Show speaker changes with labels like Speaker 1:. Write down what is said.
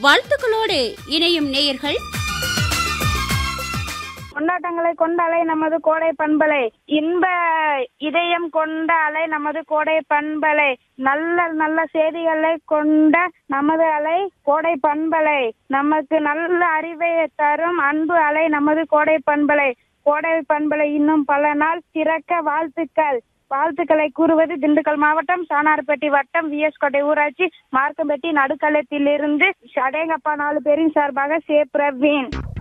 Speaker 1: வாழ்த்துக்களோடு இணையும் நேயர்கள்
Speaker 2: கொண்டாட்டங்களை கொண்ட அலை நமது கோடை பண்பலை இன்ப இதயம் கொண்ட அலை நமது கோடை பண்பலை நல்ல நல்ல செய்திகளை கொண்ட நமது அலை கோடை பண்பலை நமக்கு நல்ல அறிவை தரும் அன்பு அலை நமது கோடை பண்பலை கோடை பண்பலை இன்னும் பல நாள் சிறக்க வாழ்த்துக்கள் வாழ்த்துக்களை கூறுவது திண்டுக்கல் மாவட்டம் சானார்பேட்டை வட்டம் விஎஸ் கோட்டை ஊராட்சி மார்க்கம்பேட்டி நடுக்களத்திலிருந்து அடேங்கப்பா நாலு பேரின் சார்பாக சே பிரவீன்